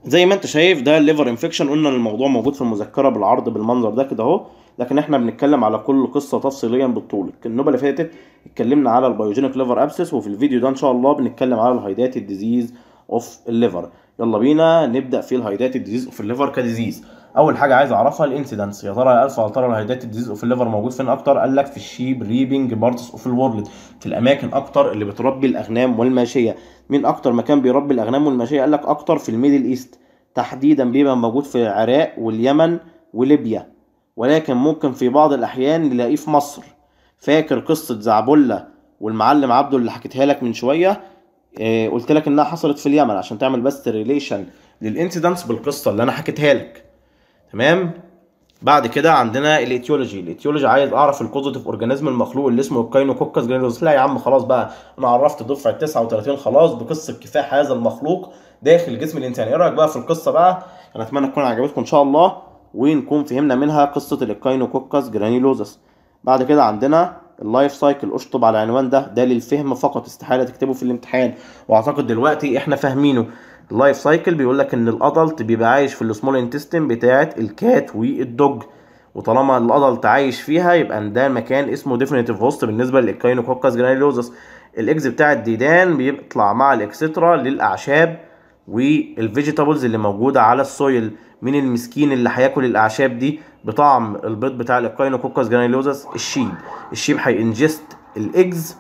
زي ما انت شايف ده الليفر انفكشن قلنا ان الموضوع موجود في المذكره بالعرض بالمنظر ده كده اهو لكن احنا بنتكلم على كل قصه تفصيليا بالطول النوبه اللي فاتت اتكلمنا على البيوجينيك ليفر ابسس وفي الفيديو ده ان شاء الله بنتكلم على الهايدات الديزيز اوف الليفر يلا بينا نبدا في الهايدات الديزيز اوف الليفر كديزيز اول حاجه عايز اعرفها الانسيدنس يا ترى يا الفا يا ترى الهايدات الديزيز اوف الليفر موجود فين اكتر قال لك في الشيب ريبنج بارتس اوف الورلد في الاماكن اكتر اللي بتربي الاغنام والماشيه مين اكتر مكان بيربي الاغنام والماشيه قال لك اكتر في الميدل ايست تحديدا بيبقى موجود في العراق واليمن وليبيا ولكن ممكن في بعض الاحيان نلاقيه في مصر فاكر قصه زعبله والمعلم عبده اللي حكيتها لك من شويه آه قلت لك انها حصلت في اليمن عشان تعمل بس ريليشن للانسيدنس بالقصه اللي انا حكيتها لك تمام بعد كده عندنا الايتيولوجي الايتيولوجي عايز اعرف البوزيتيف اورجانيزم المخلوق اللي اسمه الكاينوكوكس جرانيولوس لا يا عم خلاص بقى انا عرفت دفعه 39 خلاص بقصه كفاح هذا المخلوق داخل جسم الانسان ايه رايك بقى في القصه بقى انا اتمنى تكون عجبتكم ان شاء الله ونكون فهمنا منها قصه الكاينوكوكس جرانيولوزس بعد كده عندنا اللايف سايكل اشطب على العنوان ده ده للفهم فقط استحاله تكتبه في الامتحان واعتقد دلوقتي احنا فاهمينه اللايف سايكل بيقول لك ان الادلت بيبقى عايش في السمول انتستين بتاعه الكات والدوج وطالما الادلت عايش فيها يبقى ده مكان اسمه ديفينيتيف هوست بالنسبه للكاينوكوكس جرانيولوزس الاكز بتاع الديدان بيطلع مع الاكسترا للاعشاب والفيجيتابلز اللي موجوده على السويل مين المسكين اللي هياكل الاعشاب دي بطعم البيض بتاع الكاينوكوكس جرانيولوزس الشيب الشيب هينجست الاكز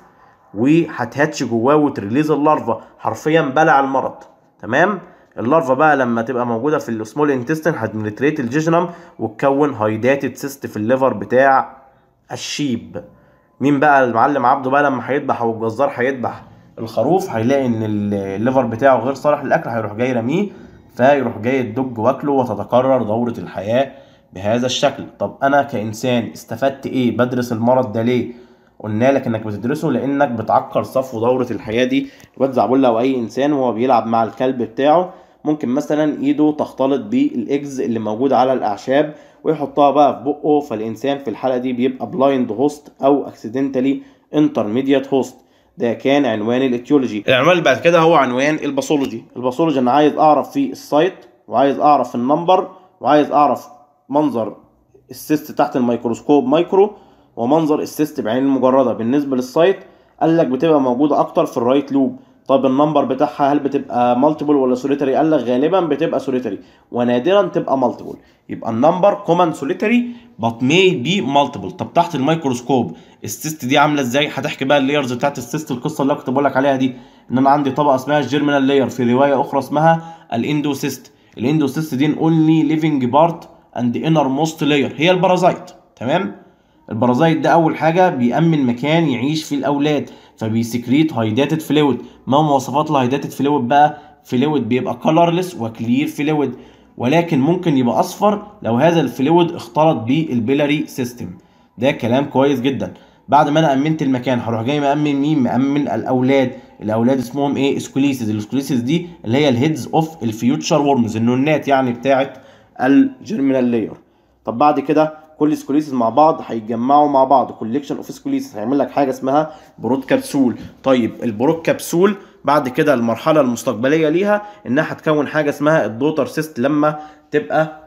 وهتهاتش جواه وتريليز اللارفا حرفيا بلع المرض تمام اللارفا بقى لما تبقى موجوده في السمول انتستين هتمنتريت الجيجنم وتكون هايداتد سيست في الليفر بتاع الشيب مين بقى المعلم عبده بقى لما هيذبح او الجزار هيذبح الخروف هيلاقي ان الليفر بتاعه غير صالح للاكل هيروح جاي رميه فيروح جاي الدج واكله وتتكرر دوره الحياه بهذا الشكل طب انا كانسان استفدت ايه بدرس المرض ده ليه قلنا لك انك بتدرسه لانك بتعكر صفو دوره الحياه دي الواد زعبله او اي انسان وهو بيلعب مع الكلب بتاعه ممكن مثلا ايده تختلط بالاجز اللي موجوده على الاعشاب ويحطها بقى في بقه فالانسان في الحاله دي بيبقى بلايند هوست او اكسيدنتالي انترميديات هوست ده كان عنوان الايتيولوجي العنوان اللي بعد كده هو عنوان الباثولوجي الباثولوجي انا عايز اعرف في السايت وعايز اعرف النمبر وعايز اعرف منظر السيست تحت الميكروسكوب مايكرو ومنظر السيست بعين المجرده بالنسبه للسايت قال لك بتبقى موجوده اكتر في الرايت لوب طب النمبر بتاعها هل بتبقى مالتيبل ولا سوليتري قال لك غالبا بتبقى سوليتري ونادرا تبقى مالتيبل يبقى النمبر كومن سوليتري بات مي بي مالتيبل طب تحت الميكروسكوب السيست دي عامله ازاي هتحكي بقى اللايرز بتاعت السيست القصه اللي كنت بقول لك عليها دي ان انا عندي طبقه اسمها الجيرمينال لاير في روايه اخرى اسمها الاندوسيست الاندوسيست دي اونلي ليفنج بارت اند انر موست لاير هي البارازايت تمام البارازايت ده اول حاجه بيأمن مكان يعيش فيه الاولاد فبيسكريت هايداتد فلويد ما مواصفات الهايداتد فلويد بقى فلويد بيبقى كلرلس وكلير فلويد ولكن ممكن يبقى اصفر لو هذا الفلويد اختلط بالبيلاري سيستم ده كلام كويس جدا بعد ما انا امنت المكان هروح جاي مامن مين مامن الاولاد الاولاد اسمهم ايه اسكوليسيس الاسكوليسيس دي اللي هي الهيدز اوف الفيوتشر ورمز النونات يعني بتاعت الجيرمينال لاير طب بعد كده كل سكوليسيس مع بعض هيتجمعوا مع بعض كوليكشن اوف سكوليسيس هيعمل لك حاجه اسمها برود كبسول طيب البرود كبسول بعد كده المرحله المستقبليه ليها انها هتكون حاجه اسمها الدوتر سيست لما تبقى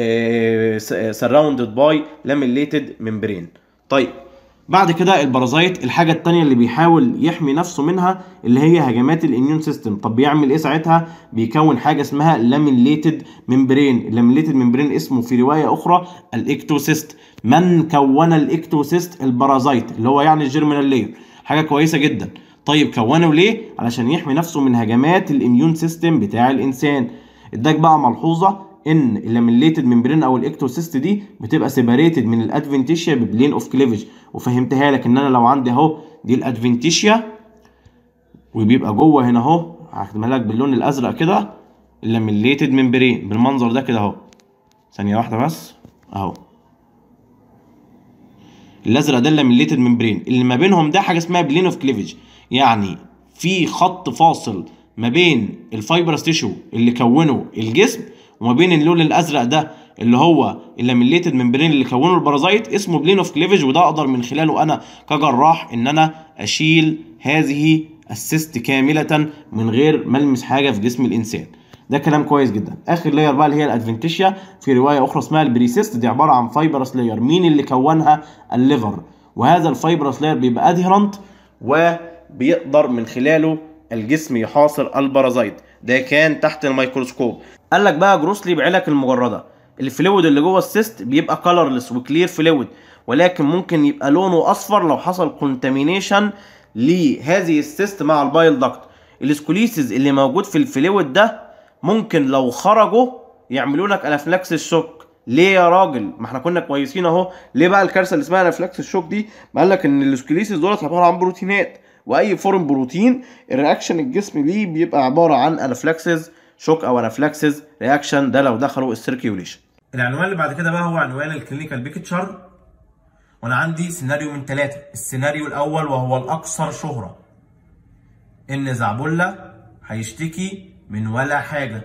سراوندد باي لاميليتد ممبرين طيب بعد كده البارازايت الحاجة التانية اللي بيحاول يحمي نفسه منها اللي هي هجمات الاميون سيستم طب بيعمل ايه ساعتها بيكون حاجة اسمها لاميليتد ممبرين اللاميليتد ممبرين اسمه في رواية اخرى الاكتوسيست من كون الاكتوسيست البارازايت اللي هو يعني الجيرمينال لاير حاجة كويسة جدا طيب كونه ليه علشان يحمي نفسه من هجمات الاميون سيستم بتاع الانسان اداك بقى ملحوظة ان اللاميليتد ممبرين او الاكتوسيست دي بتبقى سيباريتد من الادفنتيشيا ببلين اوف كليفج وفهمتها لك ان انا لو عندي اهو دي الادفنتيشيا وبيبقى جوه هنا اهو هكتبها لك باللون الازرق كده اللاميليتد ممبرين بالمنظر ده كده اهو ثانيه واحده بس اهو الازرق ده اللاميليتد ممبرين اللي ما بينهم ده حاجه اسمها بلين اوف كليفج يعني في خط فاصل ما بين الفايبرس تيشو اللي كونه الجسم وما بين اللون الازرق ده اللي هو اللاميليتد ممبرين اللي كونه البارازايت اسمه بلين اوف كليفج وده اقدر من خلاله انا كجراح ان انا اشيل هذه السيست كامله من غير ملمس حاجه في جسم الانسان ده كلام كويس جدا اخر لاير بقى اللي هي الادفنتيشيا في روايه اخرى اسمها البريسيست دي عباره عن فايبرس لاير مين اللي كونها الليفر وهذا الفايبرس لاير بيبقى ادهرنت وبيقدر من خلاله الجسم يحاصر البارازايت ده كان تحت الميكروسكوب قال لك بقى جروسلي بعينك المجرده الفلويد اللي جوه السيست بيبقى كلرلس وكلير فلويد ولكن ممكن يبقى لونه اصفر لو حصل كونتامينيشن لهذه السيست مع البايل داكت السكوليسيس اللي موجود في الفلويد ده ممكن لو خرجوا يعملوا لك انافلاكسس شوك ليه يا راجل ما احنا كنا كويسين اهو ليه بقى الكارثه اللي اسمها انافلاكسس شوك دي ما قال لك ان السكوليسيس دولت عباره عن بروتينات واي فورم بروتين الرياكشن الجسم ليه بيبقى عباره عن انافلاكسس شوك او انافلاكسس رياكشن ده لو دخلوا السيركيوليشن العنوان اللي بعد كده بقى هو عنوان الكلينيكال بيكتشر وانا عندي سيناريو من ثلاثة السيناريو الاول وهو الاكثر شهرة ان زعبلة هيشتكي من ولا حاجة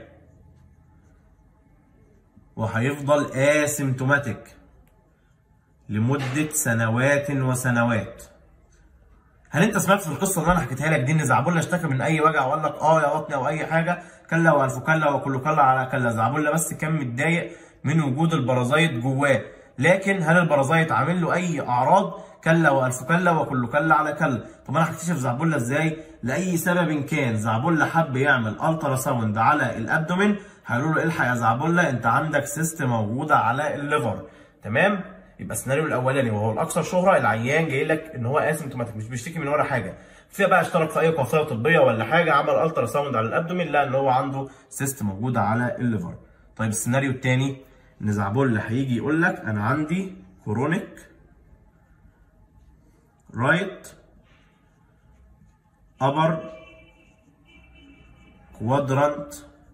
وهيفضل اسيمتوماتيك لمدة سنوات وسنوات هل انت سمعت في القصه اللي انا حكيتها لك دي ان زعبله اشتكى من اي وجع وقال لك اه يا بطني او اي حاجه كلا والف كلا وكل كلا على كلا زعبله بس كان متضايق من وجود البرازيت جواه لكن هل البرازيت عامل له اي اعراض كلا والف كلا وكل كلا على كلا طب انا هكتشف زعبله ازاي لاي سبب كان زعبله حب يعمل الترا ساوند على الابدومين هيقولوا له الحق يا زعبله انت عندك سيست موجوده على الليفر تمام يبقى السيناريو الاولاني وهو الاكثر شهره العيان جاي لك ان هو اسيمتوماتيك مش بيشتكي من ولا حاجه فيها بقى اشترك في اي قافله طبيه ولا حاجه عمل الترا ساوند على الابدومين لا ان هو عنده سيست موجوده على الليفر طيب السيناريو الثاني ان زعبول هيجي يقول لك انا عندي كرونيك رايت ابر كوادرانت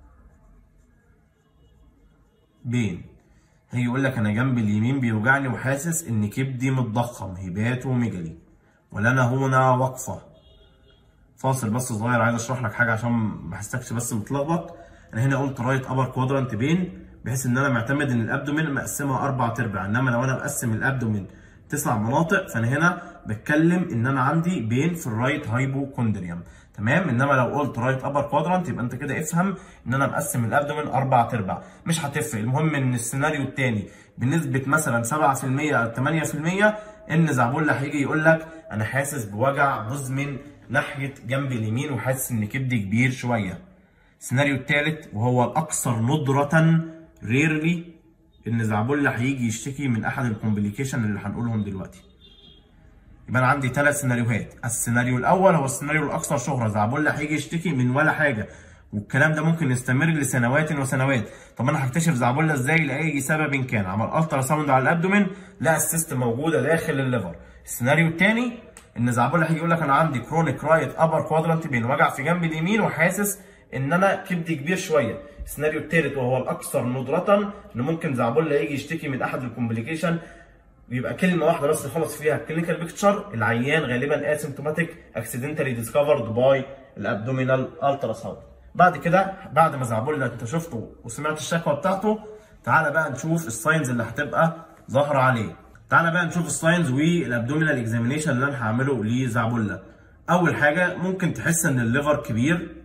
بين هيجي يقول لك انا جنب اليمين بيوجعني وحاسس ان كبدي متضخم هبات ومجلي ولنا هنا وقفه فاصل بس صغير عايز اشرح لك حاجه عشان ما احسكش بس متلخبط انا هنا قلت رايت ابر كوادرانت بين بحيث ان انا معتمد ان الابدومين مقسمها اربع ارباع انما لو انا مقسم الابدومين تسع مناطق فانا هنا بتكلم ان انا عندي بين في الرايت هايبوكوندريوم تمام انما لو قلت رايت ابر كوادرانت يبقى انت كده افهم ان انا مقسم الابدومين اربع ارباع مش هتفرق المهم ان السيناريو الثاني بنسبه مثلا 7% او 8% ان زعبله هيجي يقول لك انا حاسس بوجع مزمن ناحيه جنب اليمين وحاسس ان كبدي كبير شويه السيناريو الثالث وهو الاكثر ندره ريرلي ان زعبله هيجي يشتكي من احد الكومبليكيشن اللي هنقولهم دلوقتي يبقى انا عندي ثلاث سيناريوهات السيناريو الاول هو السيناريو الاكثر شهره زعبله هيجي يشتكي من ولا حاجه والكلام ده ممكن يستمر لسنوات وسنوات طب انا هكتشف زعبله ازاي لاي سبب كان عمل الترا ساوند على الابدومين لقى السيست موجوده داخل الليفر السيناريو الثاني ان زعبله هيجي يقول لك انا عندي كرونيك رايت ابر كوادرانت بين وجع في جنب اليمين وحاسس ان انا كبدي كبير شويه السيناريو الثالث وهو الاكثر ندره ان ممكن زعبله يجي يشتكي من احد الكومبليكيشن بيبقى كلمه واحده بس خلص فيها الكلينيكال بيكتشر العيان غالبا اسيمتوماتيك اكسيدنتالي ديسكفرد باي الابدومينال الترا ساوند بعد كده بعد ما زعبله انت شفته وسمعت الشكوى بتاعته تعالى بقى نشوف الساينز اللي هتبقى ظاهره عليه تعالى بقى نشوف الساينز والابدومينال اكزامينيشن اللي انا هعمله لزعبله اول حاجه ممكن تحس ان الليفر كبير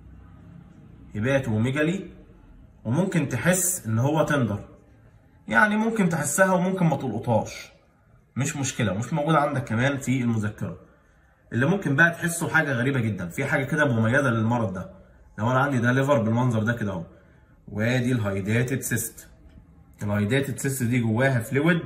هبات وميجالي وممكن تحس ان هو تندر يعني ممكن تحسها وممكن ما تلقطهاش مش مشكله مش موجوده عندك كمان في المذكره اللي ممكن بقى تحسه حاجه غريبه جدا في حاجه كده مميزه للمرض ده لو انا عندي ده ليفر بالمنظر ده كده اهو وادي الهايداتد سيست الهايداتد سيست دي جواها فلويد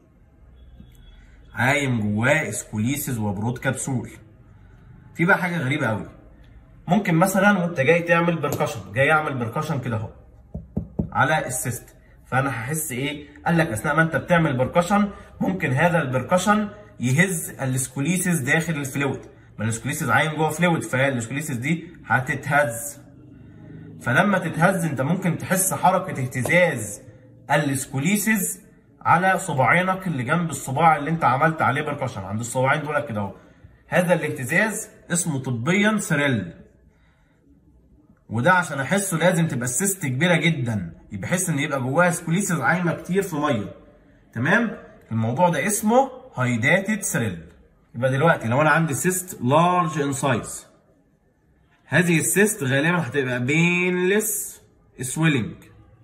عايم جواه اسكوليسيس وبرود كبسول في بقى حاجه غريبه قوي ممكن مثلا وانت جاي تعمل بركشن جاي اعمل بركشن كده اهو على السيست فانا هحس ايه قال لك اثناء ما انت بتعمل بركشن ممكن هذا البركشن يهز السكوليسيس داخل الفلويد ما السكوليسيس عايم جوه فلويد فالسكوليسيس دي هتتهز فلما تتهز انت ممكن تحس حركه اهتزاز السكوليسيس على صباعينك اللي جنب الصباع اللي انت عملت عليه بركشن عند الصباعين دول كده اهو هذا الاهتزاز اسمه طبيا سريل وده عشان احسه لازم تبقى السيست كبيره جدا بحيث ان يبقى جواها سكوليسيس عايمه كتير في ميه تمام الموضوع ده اسمه هايداتد سريل يبقى دلوقتي لو انا عندي سيست لارج ان سايز هذه السيست غالبا هتبقى بينلس سويلنج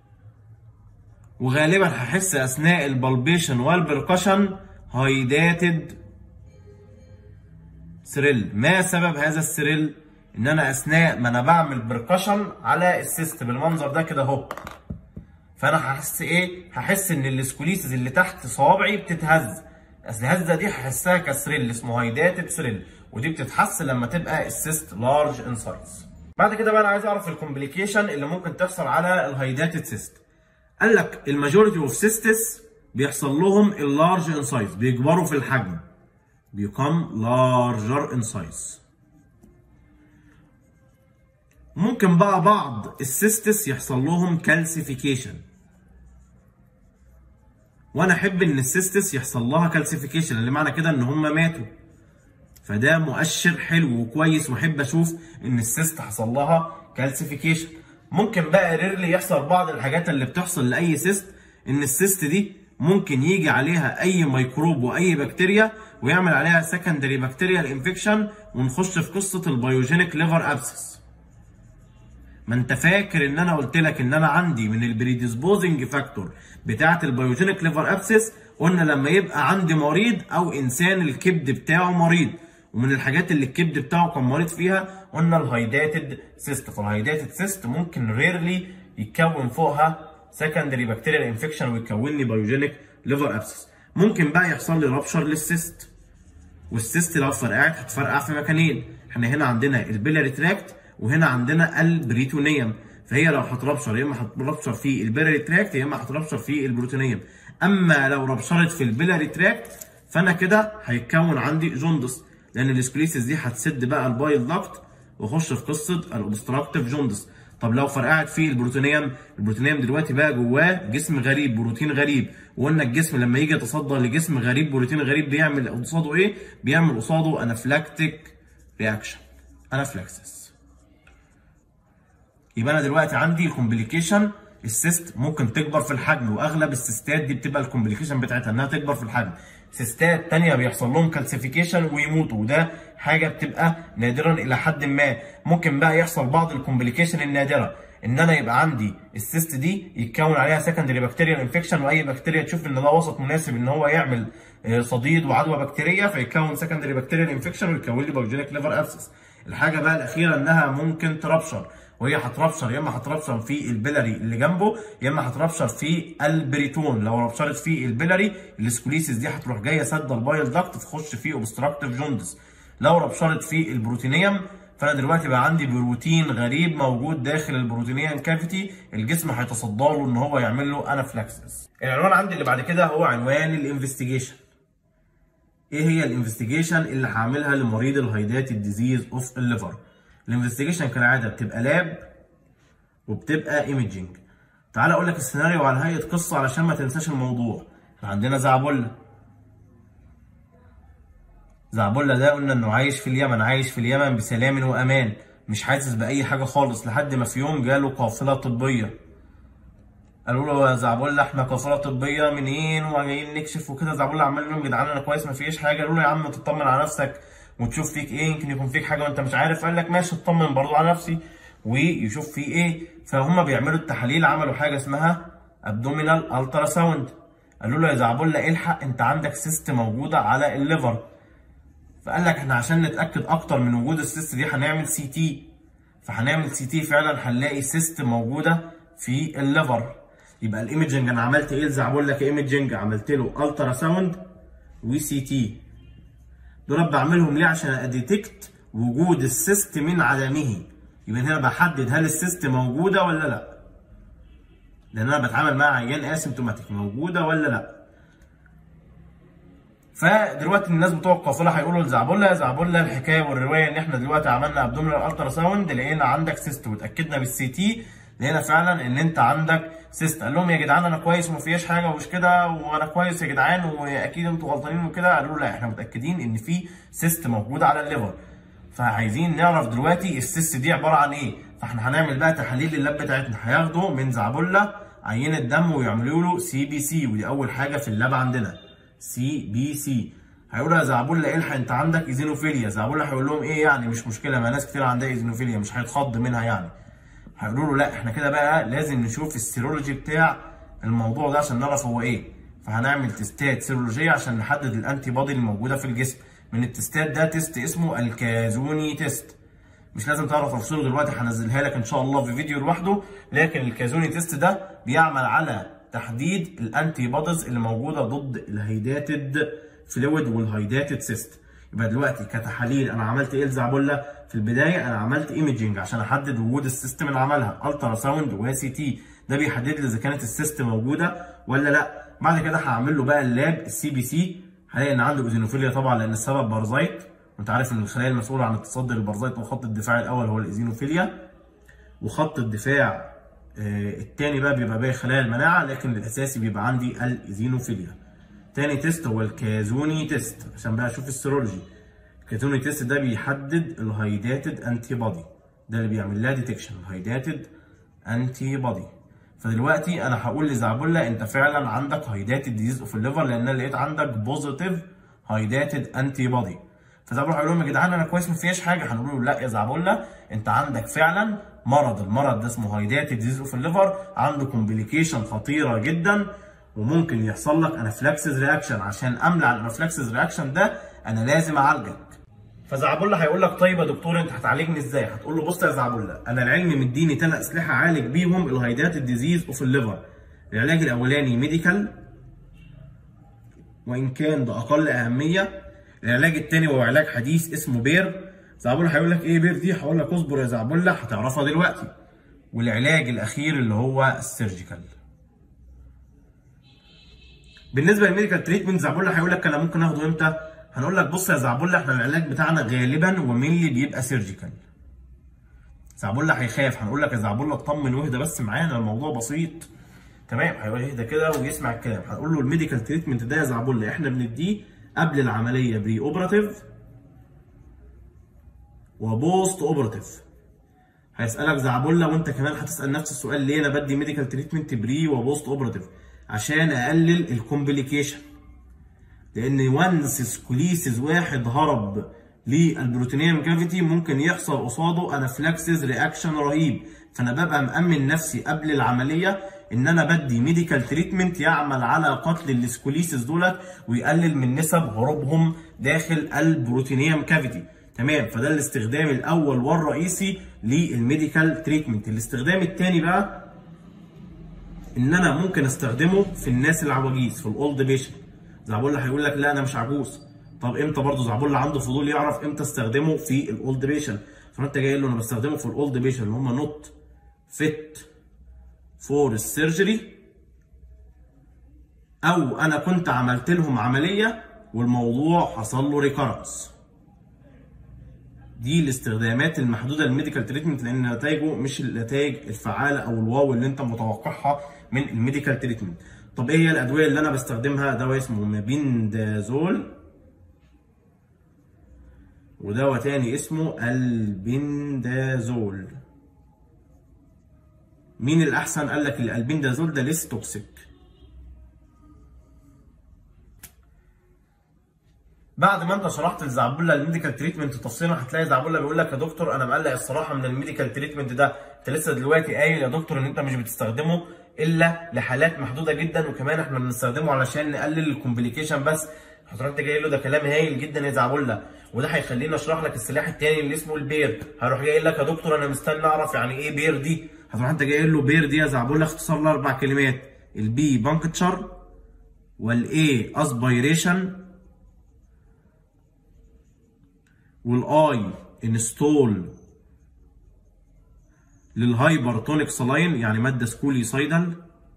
وغالبا هحس اثناء البلبيشن والبركشن هايداتد ثريل ما سبب هذا الثريل ان انا اثناء ما انا بعمل بركشن على السيست بالمنظر ده كده اهو فانا هحس ايه هحس ان السكوليسز اللي تحت صوابعي بتتهز اصل الهزه دي هحسها كثريل اسمه هايداتد ثريل ودي بتتحس لما تبقى السيست لارج ان سايز بعد كده بقى انا عايز اعرف الكومبليكيشن اللي ممكن تحصل على الهايداتد سيست قال لك الماجوريتي اوف سيستس بيحصل لهم اللارج ان سايز بيكبروا في الحجم بيقام لارجر ان سايز ممكن بقى بعض السيستس يحصل لهم كالسيفيكيشن وانا احب ان السيستس يحصل لها كالسيفيكيشن اللي معنى كده ان هم ماتوا فده مؤشر حلو وكويس واحب اشوف ان السيست حصل لها كالسيفيكيشن ممكن بقى ريرلي يحصل بعض الحاجات اللي بتحصل لاي سيست ان السيست دي ممكن يجي عليها اي ميكروب واي بكتيريا ويعمل عليها سكندري بكتيريال انفكشن ونخش في قصه البيوجينيك ليفر ابسس ما انت فاكر ان انا قلت لك ان انا عندي من البريديسبوزنج فاكتور بتاعه البيوجينيك ليفر ابسس قلنا لما يبقى عندي مريض او انسان الكبد بتاعه مريض ومن الحاجات اللي الكبد بتاعه كان مريض فيها قلنا الهايداتد سيست فالهايداتد سيست ممكن ريرلي يتكون فوقها سكندري بكتيريال انفكشن ويكون لي بايوجينيك ليفر ابسس ممكن بقى يحصل لي رابشر للسيست والسيست لو فرقعت هتفرقع في مكانين احنا هنا عندنا البيلاري تراكت وهنا عندنا البريتونيوم فهي لو هتربشر يا اما هتربشر في البيلاري تراكت يا اما هتربشر في البروتونيوم اما لو ربشرت في البيلاري تراكت فانا كده هيتكون عندي جوندس لان السكليسيس دي هتسد بقى البايل داكت واخش في قصه الاوبستراكتيف جوندس طب لو فرقعت فيه البروتونيوم البروتونيوم دلوقتي بقى جواه جسم غريب بروتين غريب وقلنا الجسم لما يجي يتصدى لجسم غريب بروتين غريب بيعمل قصاده ايه بيعمل قصاده انافلاكتيك رياكشن انافلاكسس يبقى انا دلوقتي عندي كومبليكيشن السيست ممكن تكبر في الحجم واغلب السيستات دي بتبقى الكومبليكيشن بتاعتها انها تكبر في الحجم سيستات تانية بيحصل لهم كالسيفيكيشن ويموتوا وده حاجه بتبقى نادرا الى حد ما ممكن بقى يحصل بعض الكومبليكيشن النادره ان انا يبقى عندي السيست دي يتكون عليها سكندري بكتيريال انفكشن واي بكتيريا تشوف ان ده وسط مناسب ان هو يعمل صديد وعدوى بكتيريه فيتكون سكندري بكتيريال انفكشن ويكون لي بايوجينيك ليفر ابسس الحاجه بقى الاخيره انها ممكن تربشر وهي هتربشر يا اما هتربشر في البيلاري اللي جنبه يا اما هتربشر في البريتون لو ربشرت في البيلاري السكوليسيس دي هتروح جايه سد البايل داكت تخش في اوبستراكتيف جوندس لو ربشرت في البروتينيوم فانا دلوقتي بقى عندي بروتين غريب موجود داخل البروتينيان كافيتي الجسم هيتصدى له ان هو يعمل له انافلاكسس العنوان عندي اللي بعد كده هو عنوان الانفستيجيشن ايه هي الانفستيجيشن اللي هعملها لمريض الهايدات الديزيز اوف الليفر الانفستيجيشن كالعاده بتبقى لاب وبتبقى ايمجنج تعال اقول لك السيناريو على هيئه قصه علشان ما تنساش الموضوع احنا عندنا زعبله زعبله ده قلنا انه عايش في اليمن عايش في اليمن بسلام وامان مش حاسس باي حاجه خالص لحد ما في يوم جاله قافله طبيه قالوا له يا زعبله احنا قافله طبيه منين وجايين نكشف وكده زعبله عمال يقول لهم يا جدعان انا كويس ما فيش حاجه قالوا له يا عم تطمن على نفسك وتشوف فيك ايه يمكن يكون فيك حاجه وانت مش عارف قال لك ماشي اطمن برضه على نفسي ويشوف فيه ايه فهم بيعملوا التحاليل عملوا حاجه اسمها ابدومينال الترا ساوند قالوا له يا زعبله الحق انت عندك سيست موجوده على الليفر فقال لك احنا عشان نتاكد اكتر من وجود السيست دي هنعمل سي تي فهنعمل سي تي فعلا هنلاقي سيست موجوده في الليفر يبقى الايمجنج انا عملت ايه لزعبله كايمجنج عملت له الترا ساوند وسي تي دول بعملهم ليه عشان اديتكت وجود السيست من عدمه يبقى هنا بحدد هل السيست موجوده ولا لا لان انا بتعامل مع عيان اسيمتوماتيك موجوده ولا لا فدلوقتي الناس بتوع القافله هيقولوا لزعبله زعبله الحكايه والروايه ان احنا دلوقتي عملنا ابدومينال الترا ساوند لقينا عندك سيست واتاكدنا بالسي تي لقينا فعلا ان انت عندك سيست قال لهم يا جدعان انا كويس وما فيهاش حاجه ومش كده وانا كويس يا جدعان واكيد انتوا غلطانين وكده قالوا لا احنا متاكدين ان في سيست موجوده على الليفر فعايزين نعرف دلوقتي السيست دي عباره عن ايه فاحنا هنعمل بقى تحاليل اللاب بتاعتنا هياخدوا من زعبله عينه دم ويعملوا له سي بي سي ودي اول حاجه في اللاب عندنا سي بي سي هيقولوا يا زعبله الحق انت عندك ايزينوفيليا زعبله هيقول لهم ايه يعني مش مشكله ما ناس كتير عندها ايزينوفيليا مش هيتخض منها يعني هيقولوا له لا احنا كده بقى لازم نشوف السيرولوجي بتاع الموضوع ده عشان نعرف هو ايه فهنعمل تستات سيرولوجيه عشان نحدد الانتي بودي اللي موجوده في الجسم من التستات ده تيست اسمه الكازوني تيست مش لازم تعرف تفصيله دلوقتي هنزلها لك ان شاء الله في فيديو لوحده لكن الكازوني تيست ده بيعمل على تحديد الانتي بوديز اللي موجوده ضد الهيداتد فلويد والهيداتد سيست يبقى دلوقتي كتحاليل انا عملت ايه لزعبله في البدايه انا عملت ايمجنج عشان احدد وجود السيستم اللي عملها الترا ساوند وسي تي ده بيحدد لي اذا كانت السيستم موجوده ولا لا بعد كده هعمل له بقى اللاب السي بي سي هلاقي ان عنده ايزينوفيليا طبعا لان السبب بارزايت وانت عارف ان الخلايا المسؤوله عن التصدي للبارزايت وخط الدفاع الاول هو الايزينوفيليا وخط الدفاع آه الثاني بقى بيبقى باقي خلايا المناعه لكن الاساسي بيبقى عندي الايزينوفيليا تاني تيست هو الكازوني تيست عشان بقى اشوف السيرولوجي الكازوني تيست ده بيحدد الهايداتد انتي بودي ده اللي بيعمل لها ديتكشن الهايداتد انتي بودي فدلوقتي انا هقول لزعبله انت فعلا عندك هايداتد ديزيز اوف الليفر لان انا لقيت عندك بوزيتيف هايداتد انتي بودي فزعبله هيقول لهم يا جدعان انا كويس ما فيهاش حاجه هنقول له لا يا زعبله انت عندك فعلا مرض المرض ده اسمه هايداتد ديزيز اوف الليفر عنده كومبليكيشن خطيره جدا وممكن يحصل لك انافلاكسيس رياكشن عشان امنع الانافلاكسيس رياكشن ده انا لازم اعالجك فزعبله هيقول لك طيب يا دكتور انت هتعالجني ازاي؟ هتقول له بص يا زعبله انا العلم مديني ثلاث اسلحه اعالج بيهم الهايدات الديزيز اوف الليفر. العلاج الاولاني ميديكال وان كان ده اقل اهميه. العلاج الثاني هو علاج حديث اسمه بير. زعبله هيقول لك ايه بير دي؟ هقول لك اصبر يا زعبله هتعرفها دلوقتي. والعلاج الاخير اللي هو السيرجيكال. بالنسبه للميديكال تريتمنت زعبله هيقول لك انا ممكن اخده امتى؟ هنقول لك بص يا زعبله احنا العلاج بتاعنا غالبا ومينلي بيبقى سيرجيكال. زعبله هيخاف هنقول لك يا زعبله اطمن واهدى بس معانا الموضوع بسيط. تمام هيقول يهدى كده ويسمع الكلام هنقول له الميديكال تريتمنت ده يا زعبله احنا بنديه قبل العمليه بري اوبراتيف وبوست اوبراتيف. هيسالك زعبله وانت كمان هتسال نفس السؤال ليه انا بدي ميديكال تريتمنت بري وبوست اوبراتيف؟ عشان اقلل الكومبليكيشن. لان وانس سكوليسيس واحد هرب للبروتينيوم كافيتي ممكن يحصل قصاده انافلاكسيس رياكشن رهيب فانا ببقى مامن نفسي قبل العمليه ان انا بدي ميديكال تريتمنت يعمل على قتل السكوليسيس دولت ويقلل من نسب هروبهم داخل البروتينيوم كافيتي تمام فده الاستخدام الاول والرئيسي للميديكال تريتمنت الاستخدام الثاني بقى ان انا ممكن استخدمه في الناس العواجيز في الاولد بيشنت زعبله هيقول لك لا انا مش عجوز طب امتى برضه زعبله عنده فضول يعرف امتى استخدمه في الاولد بيشن فانت جاي له انا بستخدمه في الاولد بيشن اللي هم نوت فيت فور السيرجري او انا كنت عملت لهم عمليه والموضوع حصل له ريكارنس دي الاستخدامات المحدوده للميديكال تريتمنت لان نتائجه مش النتائج الفعاله او الواو اللي انت متوقعها من الميديكال تريتمنت طب ايه هي الادويه اللي انا بستخدمها دواء اسمه مابيندازول ودواء تاني اسمه البندازول مين الاحسن قال لك البندازول ده ليس توكسيك بعد ما انت شرحت لزعبله الميديكال تريتمنت تفصيلا هتلاقي زعبله بيقول لك يا دكتور انا مقلق الصراحه من الميديكال تريتمنت ده انت لسه دلوقتي قايل يا دكتور ان انت مش بتستخدمه الا لحالات محدوده جدا وكمان احنا بنستخدمه علشان نقلل الكومبليكيشن بس حضرتك جاي له ده كلام هايل جدا يا زعبله وده هيخليني اشرح لك السلاح الثاني اللي اسمه البير هروح جاي لك يا دكتور انا مستني اعرف يعني ايه بير دي هتروح انت جاي له بير دي يا زعبله اختصار لاربع كلمات البي بانكتشر والاي اسبيريشن والاي انستول للهايبرتونيك سلاين يعني ماده سكوليسايدال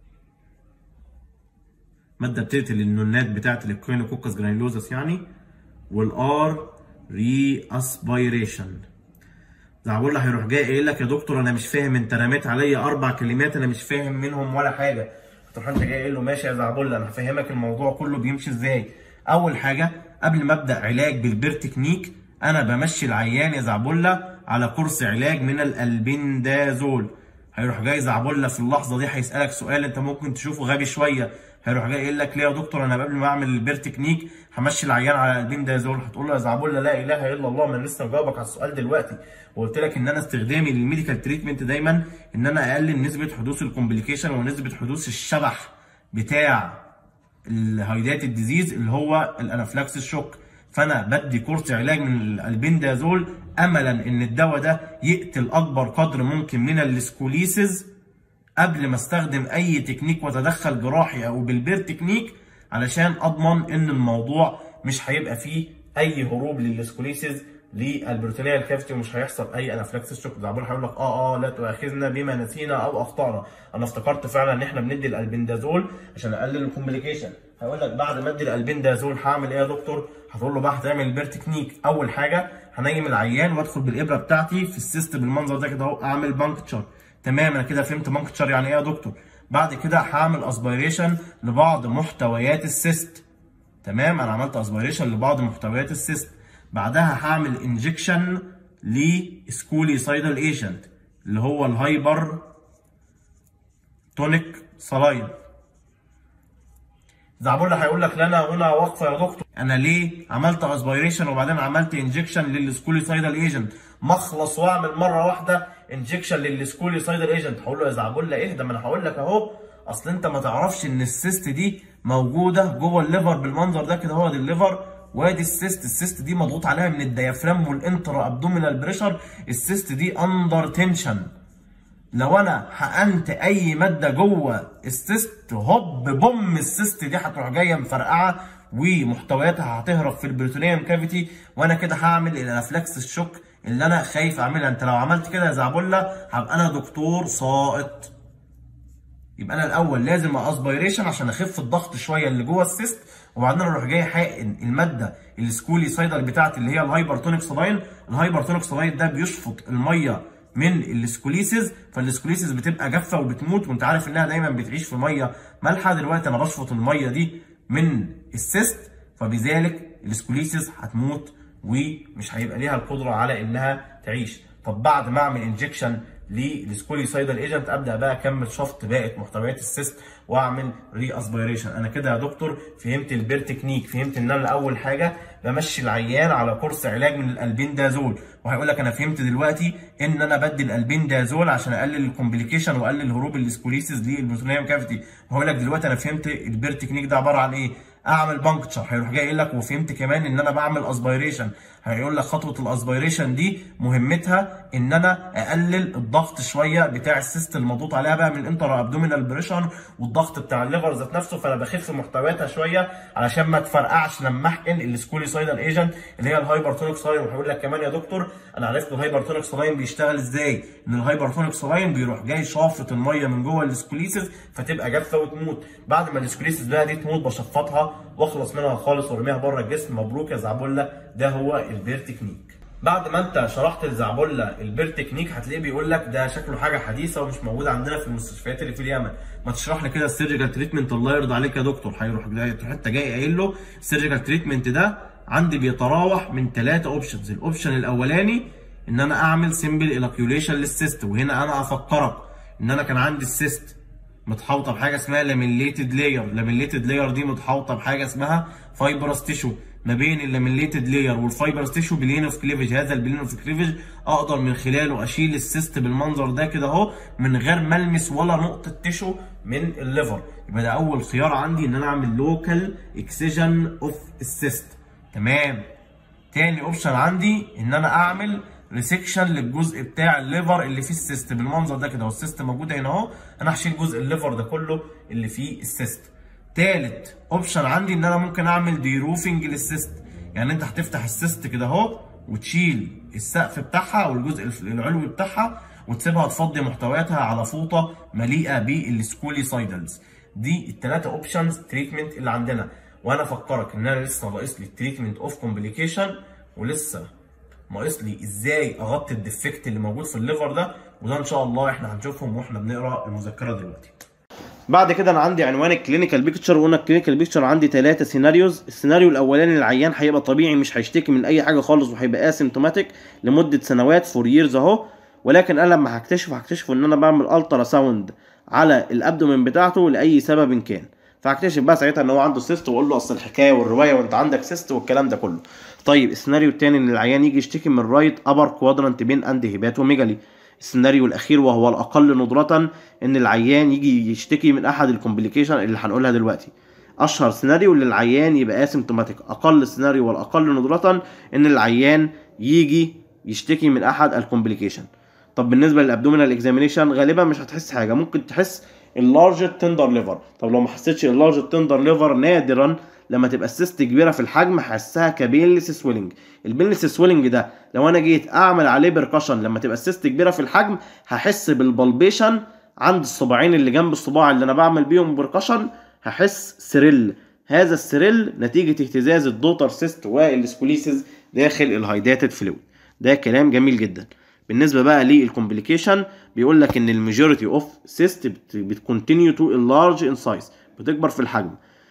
ماده بتقتل النونات بتاعه الكوينوكوكس جرانيلوزس يعني والار ري اسبيريشن زعبله هيروح جاي قايل لك يا دكتور انا مش فاهم انت رميت عليا اربع كلمات انا مش فاهم منهم ولا حاجه تروح انت جاي قايل له ماشي يا زعبله انا هفهمك الموضوع كله بيمشي ازاي اول حاجه قبل ما ابدا علاج بالبير تكنيك انا بمشي العيان يا زعبله على كورس علاج من الالبندازول هيروح جاي زعبله في اللحظه دي هيسالك سؤال انت ممكن تشوفه غبي شويه هيروح جاي يقول لك ليه يا دكتور انا قبل ما اعمل البير تكنيك همشي العيان على البندازول هتقول له يا زعبولة لا اله الا الله ما انا لسه مجاوبك على السؤال دلوقتي وقلت لك ان انا استخدامي للميديكال تريتمنت دايما ان انا اقلل نسبه حدوث الكومبليكيشن ونسبه حدوث الشبح بتاع الهايدات الديزيز اللي هو الانافلاكسس شوك فانا بدي كورس علاج من البندازول املا ان الدواء ده يقتل اكبر قدر ممكن من السكوليسز قبل ما استخدم اي تكنيك واتدخل جراحي او بالبير تكنيك علشان اضمن ان الموضوع مش هيبقى فيه اي هروب للسكوليسز للبروتينيه الكافتي ومش هيحصل اي انافلاكسس شوك زعبول هيقول لك اه اه لا تؤاخذنا بما نسينا او اخطانا انا افتكرت فعلا ان احنا بندي الالبندازول عشان نقلل الكومبليكيشن هيقول لك بعد ما ادي الالبندازول هعمل ايه يا دكتور هتقول له بقى هتعمل البير تكنيك اول حاجه هنيم العيان وادخل بالابره بتاعتي في السيست بالمنظر ده كده اهو اعمل بانكتشر تمام انا كده فهمت بانكتشر يعني ايه يا دكتور بعد كده هعمل اسبيريشن لبعض محتويات السيست تمام انا عملت اسبيريشن لبعض محتويات السيست بعدها هعمل انجكشن لسكولي سايدال ايجنت اللي هو الهايبر تونيك سلاين زعبولة هيقول لك لا انا هنا واقفه يا دكتور انا ليه عملت اسبيريشن وبعدين عملت انجكشن للسكولي سايدال ايجنت ما اخلص واعمل مره واحده انجكشن للسكولي سايدال ايجنت هقول له يا زعبولة ايه ده ما انا هقول لك اهو اصل انت ما تعرفش ان السيست دي موجوده جوه الليفر بالمنظر ده كده هو دي الليفر وادي السيست السيست دي مضغوط عليها من الديافرام والانترا ابدومينال بريشر السيست دي اندر تنشن لو انا حقنت اي ماده جوه السيست هوب بوم السيست دي هتروح جايه مفرقعه ومحتوياتها هتهرب في البريتونيوم كافيتي وانا كده هعمل الانافلاكس الشوك اللي انا خايف اعملها انت لو عملت كده يا زعبله هبقى انا دكتور ساقط يبقى انا الاول لازم اسبيريشن عشان اخف الضغط شويه اللي جوه السيست وبعدين اروح جاي حاقن الماده السكولي سايدر بتاعتي اللي هي الهايبرتونيك سلاين الهايبرتونيك سلاين ده بيشفط الميه من السكوليسيز فالسكوليسيز بتبقى جافه وبتموت وانت عارف انها دايما بتعيش في ميه مالحه دلوقتي انا بشفط الميه دي من السيست فبذلك السكوليسيز هتموت ومش هيبقى ليها القدره على انها تعيش طب بعد ما اعمل انجكشن للسكولي سايدال ايجنت ابدا بقى اكمل شفط باقي محتويات السيست واعمل ري اسبيريشن انا كده يا دكتور فهمت البير تكنيك فهمت ان انا اول حاجه بمشي العيان على كورس علاج من الالبندازول وهيقول لك انا فهمت دلوقتي ان انا بدي الالبندازول عشان اقلل الكومبليكيشن واقلل هروب السكوليسيس للبروتونيوم كافيتي وهقول لك دلوقتي انا فهمت البير تكنيك ده عباره عن ايه اعمل بانكتشر هيروح جاي يقول لك وفهمت كمان ان انا بعمل اسبيريشن هيقول لك خطوه الاسبيريشن دي مهمتها ان انا اقلل الضغط شويه بتاع السيست المضغوط عليها بقى من الانترا ابدومينال بريشر والضغط بتاع الليفر ذات نفسه فانا بخف محتوياتها شويه علشان ما تفرقعش لما احقن السكوليسايدال ايجنت اللي هي الهايبرتونيك سلاين وهيقول لك كمان يا دكتور انا عرفت الهايبرتونيك سلاين بيشتغل ازاي ان الهايبرتونيك سلاين بيروح جاي شافط الميه من جوه السكوليسيس فتبقى جافه وتموت بعد ما السكوليسيس بقى دي تموت بشفطها واخلص منها خالص وارميها بره الجسم مبروك يا زعبله ده هو البير تكنيك بعد ما انت شرحت لزعبله البير تكنيك هتلاقيه بيقول لك ده شكله حاجه حديثه ومش موجوده عندنا في المستشفيات اللي في اليمن ما تشرح لي كده السيرجيكال تريتمنت الله يرضى عليك يا دكتور هيروح جاي تروح انت جاي قايل له السيرجيكال تريتمنت ده عندي بيتراوح من ثلاثه اوبشنز الاوبشن الاولاني ان انا اعمل سمبل ايلاكيوليشن للسيست وهنا انا افكرك ان انا كان عندي السيست متحوطه بحاجه اسمها لاميليتد لاير لاميليتد لاير دي متحوطه بحاجه اسمها فايبرس تيشو ما بين اللاميليتد لاير والفايبرس تيشو بلين اوف كليفج هذا البلين اوف كليفج اقدر من خلاله اشيل السيست بالمنظر ده كده اهو من غير ما المس ولا نقطه تيشو من الليفر يبقى ده اول خيار عندي ان انا اعمل لوكال اكسجن اوف السيست تمام تاني اوبشن عندي ان انا اعمل ريسكشن للجزء بتاع الليفر اللي فيه السيست بالمنظر ده كده والسيست موجود هنا اهو انا هشيل جزء الليفر ده كله اللي فيه السيست تالت اوبشن عندي ان انا ممكن اعمل ديروفنج للسيست يعني انت هتفتح السيست كده اهو وتشيل السقف بتاعها او الجزء العلوي بتاعها وتسيبها تفضي محتوياتها على فوطه مليئه بالسكولي سايدلز دي الثلاثه اوبشنز تريتمنت اللي عندنا وانا افكرك ان انا لسه ناقص لي التريتمنت اوف كومبليكيشن ولسه ناقص لي ازاي اغطي الديفكت اللي موجود في الليفر ده وده ان شاء الله احنا هنشوفهم واحنا بنقرا المذكره دلوقتي بعد كده انا عندي عنوان الكلينيكال بيكتشر وقلنا الكلينيكال بيكتشر عندي ثلاثه سيناريوز السيناريو الاولاني العيان هيبقى طبيعي مش هيشتكي من اي حاجه خالص وهيبقى اسيمتوماتيك لمده سنوات فور ييرز اهو ولكن انا لما هكتشف هكتشف ان انا بعمل الترا ساوند على الابدومين بتاعته لاي سبب كان فهكتشف بقى ساعتها ان هو عنده سيست واقول له اصل الحكايه والروايه وانت عندك سيست والكلام ده كله طيب السيناريو الثاني ان العيان يجي يشتكي من رايت ابر كوادرانت بين اند هيباتوميجالي السيناريو الاخير وهو الاقل ندره ان العيان يجي يشتكي من احد الكومبليكيشن اللي هنقولها دلوقتي اشهر سيناريو اللي العيان يبقى اسيمتوماتيك اقل سيناريو والاقل ندره ان العيان يجي يشتكي من احد الكومبليكيشن طب بالنسبه للابدومينال اكزامينيشن غالبا مش هتحس حاجه ممكن تحس اللارج تندر ليفر طب لو ما حسيتش اللارج تندر ليفر نادرا لما تبقى السيست كبيره في الحجم هحسها كبينلس سويلنج البينلس سويلنج ده لو انا جيت اعمل عليه بركشن لما تبقى السيست كبيره في الحجم هحس بالبلبيشن عند الصباعين اللي جنب الصباع اللي انا بعمل بيهم بركشن هحس سريل هذا السريل نتيجه اهتزاز الدوتر سيست والسكوليسيس داخل الهايداتد فلويد ده كلام جميل جدا بالنسبه بقى للكومبليكيشن بيقول لك ان الماجوريتي اوف سيست بتكونتينيو تو اللارج ان سايز بتكبر في الحجم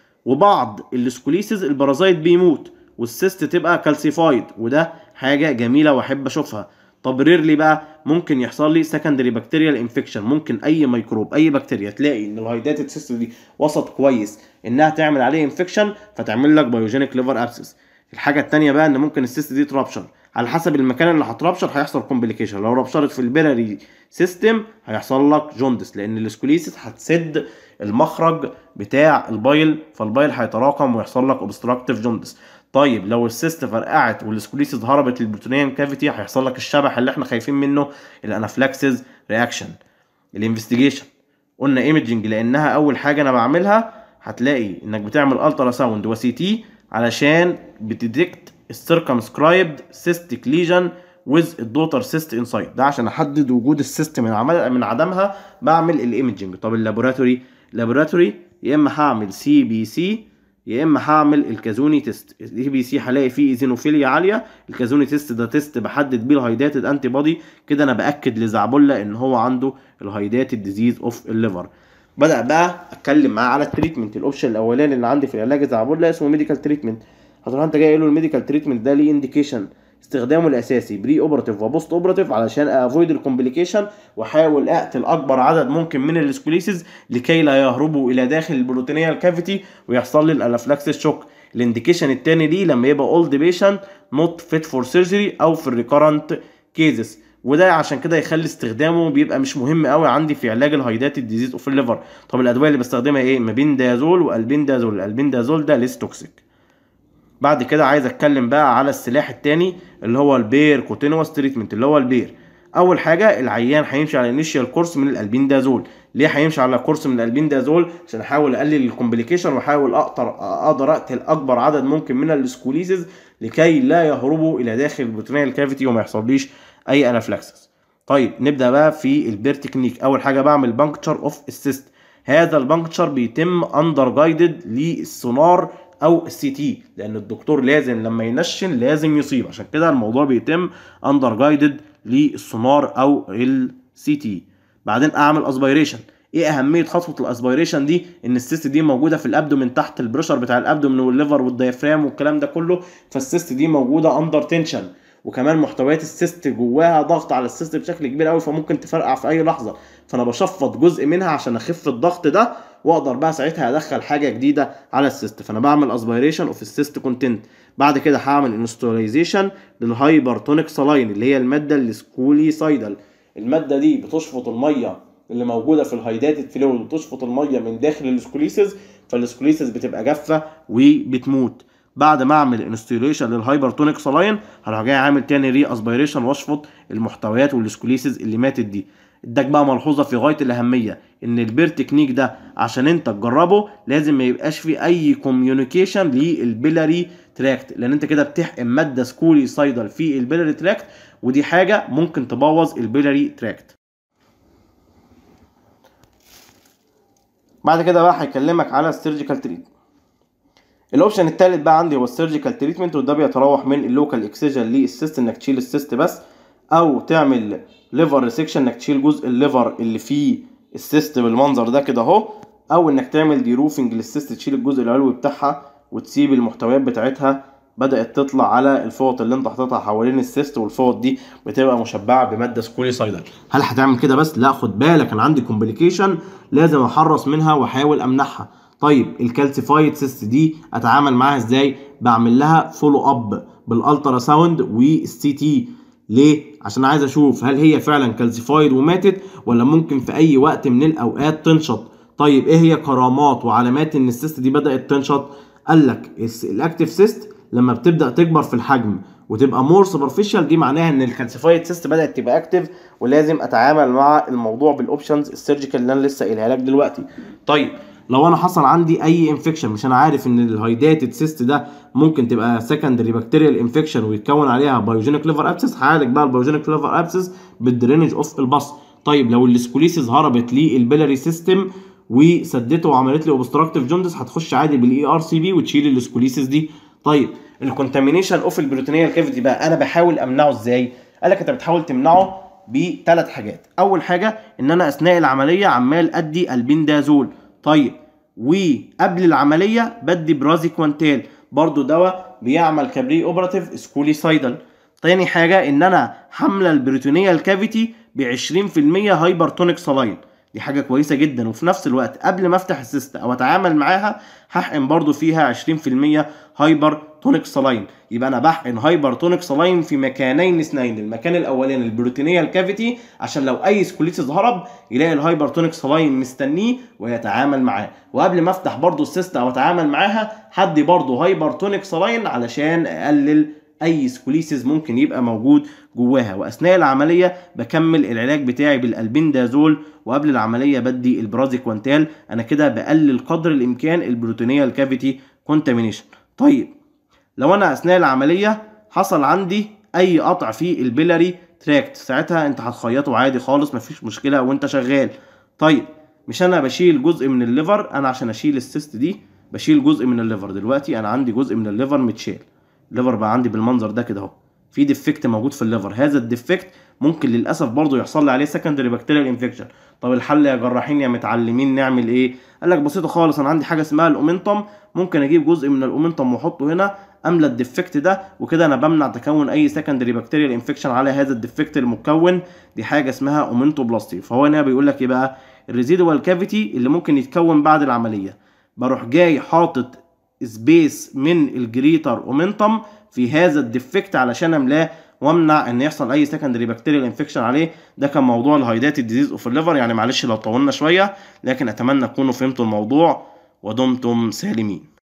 وبعض السكوليسيس البارازايت بيموت والسيست تبقى كالسيفايد وده حاجه جميله واحب اشوفها طب ريرلي بقى ممكن يحصل لي سكندري بكتيريال انفكشن ممكن اي ميكروب اي بكتيريا تلاقي ان الهايداتد سيست دي وسط كويس انها تعمل عليه انفكشن فتعمل لك بايوجينيك ليفر ابسس الحاجه الثانيه بقى ان ممكن السيست دي ترابشر على حسب المكان اللي هترابشر هيحصل كومبليكيشن لو رابشرت في البيراري سيستم هيحصل لك جوندس لان السكوليسيس هتسد المخرج بتاع البايل فالبايل هيتراكم ويحصل لك اوبستراكتيف جوندس طيب لو السيست فرقعت والسكوليسيس هربت للبروتونيان كافيتي هيحصل لك الشبح اللي احنا خايفين منه الانافلاكسيس رياكشن الانفستيجيشن قلنا ايمجنج لانها اول حاجه انا بعملها هتلاقي انك بتعمل الترا ساوند وسي تي علشان بتديكت السيركمسكرايبد سيستيك ليجن ويز الدوتر سيست انسايد ده عشان احدد وجود السيست من عمل من عدمها بعمل الايمجنج طب اللابوراتوري لابوراتوري يا اما هعمل سي بي سي يا اما هعمل الكازوني تيست الاي بي سي هلاقي فيه ايزينوفيليا عاليه الكازوني تيست ده تيست بحدد بيه الهايداتد انتي بودي كده انا باكد لزعبله ان هو عنده الهايداتد ديزيز اوف الليفر بدا بقى اتكلم معاه على التريتمنت الاوبشن الاولاني اللي عندي في العلاج زعبله اسمه ميديكال تريتمنت هتروح انت جاي قايل له الميديكال تريتمنت ده ليه انديكيشن استخدامه الاساسي بري اوبراتيف وبوست اوبراتيف علشان افويد الكومبليكيشن واحاول اقتل اكبر عدد ممكن من السكوليسيس لكي لا يهربوا الى داخل البروتينيال كافيتي ويحصل لي الانافلاكسيس شوك الانديكيشن الثاني ليه لما يبقى اولد بيشنت نوت فيت فور سيرجري او في الريكورنت كيزز وده عشان كده يخلي استخدامه بيبقى مش مهم قوي عندي في علاج الهايدات الديزيز اوف الليفر طب الادويه اللي بستخدمها ايه مابيندازول والبندازول البندازول ده ليس توكسيك بعد كده عايز اتكلم بقى على السلاح التاني اللي هو البير كوتينوس تريتمنت اللي هو البير اول حاجه العيان هيمشي على انيشال كورس من الالبندازول ليه هيمشي على كورس من الالبندازول عشان احاول اقلل الكومبليكيشن واحاول اقدر اقدر اقتل اكبر عدد ممكن من السكوليزز لكي لا يهربوا الى داخل البروتينيال كافيتي وما يحصليش اي انافلاكسس طيب نبدا بقى في البير تكنيك اول حاجه بعمل بانكتشر اوف السيست هذا البانكتشر بيتم اندر جايدد للسونار او السي تي لان الدكتور لازم لما ينشن لازم يصيب عشان كده الموضوع بيتم اندر جايدد للسونار او السي تي بعدين اعمل اسبيريشن ايه اهميه خطوه الاسبيريشن دي ان السيست دي موجوده في الابدومين تحت البريشر بتاع الابدومين والليفر والديافرام والكلام ده كله فالسيست دي موجوده اندر تنشن وكمان محتويات السيست جواها ضغط على السيست بشكل كبير قوي فممكن تفرقع في اي لحظه فانا بشفط جزء منها عشان اخف الضغط ده واقدر بقى ساعتها ادخل حاجه جديده على السيست فانا بعمل اسبيريشن اوف السيست كونتنت بعد كده هعمل انستوليزيشن للهايبرتونيك سلاين اللي هي الماده السكوليسايدال الماده دي بتشفط الميه اللي موجوده في الهايداتد فلويد بتشفط الميه من داخل السكوليسز فالسكوليسز بتبقى جافه وبتموت بعد ما اعمل انستيليشن للهايبرتونيك سلاين هروح جاي عامل تاني ري اسبيريشن واشفط المحتويات والسكوليسز اللي ماتت دي اداك بقى ملحوظه في غايه الاهميه ان البير تكنيك ده عشان انت تجربه لازم ما يبقاش في اي كوميونيكيشن للبيلاري تراكت لان انت كده بتحقن ماده سكولي سايدل في البيلاري تراكت ودي حاجه ممكن تبوظ البيلاري تراكت بعد كده بقى هيكلمك على السيرجيكال تريتمنت الاوبشن الثالث بقى عندي هو السيرجيكال تريتمنت وده بيتراوح من اللوكال اكسجن للسيست انك تشيل السيست بس او تعمل ليفر ريسكشن انك تشيل جزء الليفر اللي فيه السيست بالمنظر ده كده اهو او انك تعمل دي روفنج للسيست تشيل الجزء العلوي بتاعها وتسيب المحتويات بتاعتها بدات تطلع على الفوط اللي انت حاططها حوالين السيست والفوط دي بتبقى مشبعه بماده سكوليسايدال هل هتعمل كده بس لا خد بالك انا عندي كومبليكيشن لازم احرص منها واحاول امنعها طيب الكالسيفايد سيست دي اتعامل معاها ازاي بعمل لها فولو اب بالالترا ساوند والسي تي ليه عشان عايز اشوف هل هي فعلا كالسيفايد وماتت ولا ممكن في اي وقت من الاوقات تنشط طيب ايه هي كرامات وعلامات ان السيست دي بدات تنشط قال لك الاكتيف سيست لما بتبدا تكبر في الحجم وتبقى مور سوبرفيشال دي معناها ان الكالسيفايد سيست بدات تبقى اكتف ولازم اتعامل مع الموضوع بالاوبشنز السيرجيكال اللي انا لسه قايلها لك دلوقتي طيب لو انا حصل عندي اي انفكشن مش انا عارف ان الهايداتد سيست ده ممكن تبقى سكندري بكتيريال انفكشن ويتكون عليها بايوجينيك ليفر ابسس هعالج بقى البايوجينيك ليفر ابسس بالدرينج اوف البص طيب لو السكوليسيس هربت للبيلاري سيستم وسدته وعملت لي اوبستراكتيف جوندس هتخش عادي بالاي ار سي بي وتشيل السكوليسيس دي طيب الكونتامينيشن اوف البروتينيال كافيتي بقى انا بحاول امنعه ازاي قال لك انت بتحاول تمنعه بثلاث حاجات اول حاجه ان انا اثناء العمليه عمال ادي البندازول طيب وقبل العمليه بدي برازيكوانتال برضو دواء بيعمل كبري اوبراتيف سكوليسايدال تاني حاجه ان انا حامله البروتينيال كافيتي ب 20% هايبرتونيك سلاين دي حاجه كويسه جدا وفي نفس الوقت قبل ما افتح السيست او اتعامل معاها هحقن برضو فيها 20% هايبر تونيك سلاين يبقى انا بحقن هايبر تونيك سلاين في مكانين اثنين المكان الاولاني البروتينيال كافيتي عشان لو اي سكوليتس هرب يلاقي الهايبر تونيك سلاين مستنيه ويتعامل معاه وقبل ما افتح برضو السيست او اتعامل معاها حدي برضو هايبر تونيك سلاين علشان اقلل اي سكوليسيس ممكن يبقى موجود جواها واثناء العمليه بكمل العلاج بتاعي بالالبندازول وقبل العمليه بدي البرازيكوانتال انا كده بقلل قدر الامكان البروتينيال كافيتي كونتامينيشن طيب لو انا اثناء العمليه حصل عندي اي قطع في البيلاري تراكت ساعتها انت هتخيطه عادي خالص مفيش مشكله وانت شغال طيب مش انا بشيل جزء من الليفر انا عشان اشيل السيست دي بشيل جزء من الليفر دلوقتي انا عندي جزء من الليفر متشال الليفر بقى عندي بالمنظر ده كده اهو في ديفكت موجود في الليفر هذا الديفكت ممكن للاسف برضه يحصل لي عليه سكندري بكتيريال انفكشن طب الحل يا جراحين يا متعلمين نعمل ايه قال لك بسيطه خالص انا عندي حاجه اسمها الاومنتم ممكن اجيب جزء من الاومنتم واحطه هنا املى الديفكت ده وكده انا بمنع تكون اي سكندري بكتيريال انفكشن على هذا الديفكت المكون دي حاجه اسمها اومنتوبلاستي فهو هنا بيقول لك ايه بقى الريزيدوال كافيتي اللي ممكن يتكون بعد العمليه بروح جاي حاطط سبيس من الجريتر اومنتم في هذا الديفكت علشان املاه وامنع ان يحصل اي سكندري بكتيريال انفكشن عليه ده كان موضوع الهايدات الديزيز اوف الليفر يعني معلش لو طولنا شويه لكن اتمنى تكونوا فهمتوا الموضوع ودمتم سالمين